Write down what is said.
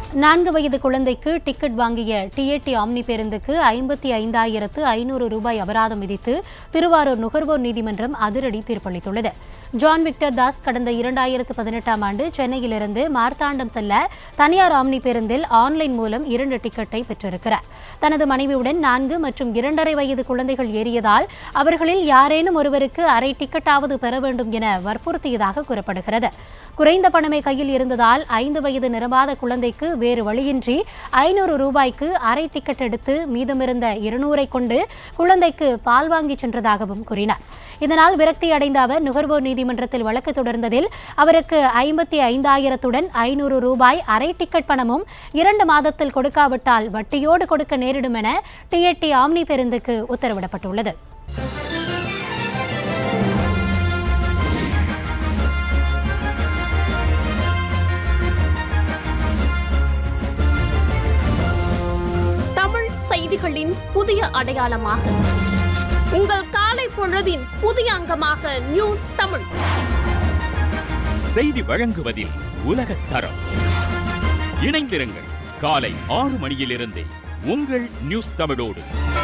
நான்கு வயது குழந்தைக்கு டிக்கெட் வாங்கிய டிஏடி ஆம்னி பேருந்துக்கு ஐம்பத்தி ஐந்தாயிரத்து ஐநூறு ரூபாய் அபராதம் விதித்து திருவாரூர் நுகர்வோர் நீதிமன்றம் அதிரடி தீர்ப்பளித்துள்ளது ஜான் விக்டர் தாஸ் கடந்த இரண்டாயிரத்து பதினெட்டாம் ஆண்டு சென்னையிலிருந்து மார்த்தாண்டம் செல்ல தனியார் ஆம்னி பேருந்தில் ஆன்லைன் மூலம் இரண்டு டிக்கெட்டை பெற்றிருக்கிறார் தனது மனைவியுடன் நான்கு மற்றும் இரண்டரை வயது குழந்தைகள் ஏறியதால் அவர்களில் யாரேனும் ஒருவருக்கு அரை டிக்கெட்டாவது பெற வேண்டும் என வற்புறுத்தியதாக கூறப்படுகிறது குறைந்த பணமே கையில் இருந்ததால் ஐந்து வயது நிரம்பாத குழந்தைக்கு வேறு வழியின்றி ஐநூறு ரூபாய்க்கு அரை டிக்கெட் எடுத்து மீதமிருந்த இருநூறை கொண்டு குழந்தைக்கு பால் வாங்கி சென்றதாகவும் கூறினார் இதனால் விரக்தி அடைந்த அவர் நுகர்வோர் நீதிமன்றத்தில் வழக்கு தொடர்ந்ததில் அவருக்கு ஐம்பத்தி ஐந்தாயிரத்துடன் ஐநூறு ரூபாய் அரை டிக்கெட் பணமும் இரண்டு மாதத்தில் கொடுக்காவிட்டால் வட்டியோடு கொடுக்க நேரிடும் என டிஎட்டி ஆம்னி பேருந்துக்கு உத்தரவிடப்பட்டுள்ளது தமிழ் செய்திகளின் புதிய அடையாளமாக உங்கள் காலை பொழுதின் புதிய அங்கமாக நியூஸ் தமிழ் செய்தி வழங்குவதில் உலகத் தரம் இணைந்திருங்கள் காலை ஆறு மணியிலிருந்தே உங்கள் நியூஸ் தமிழோடு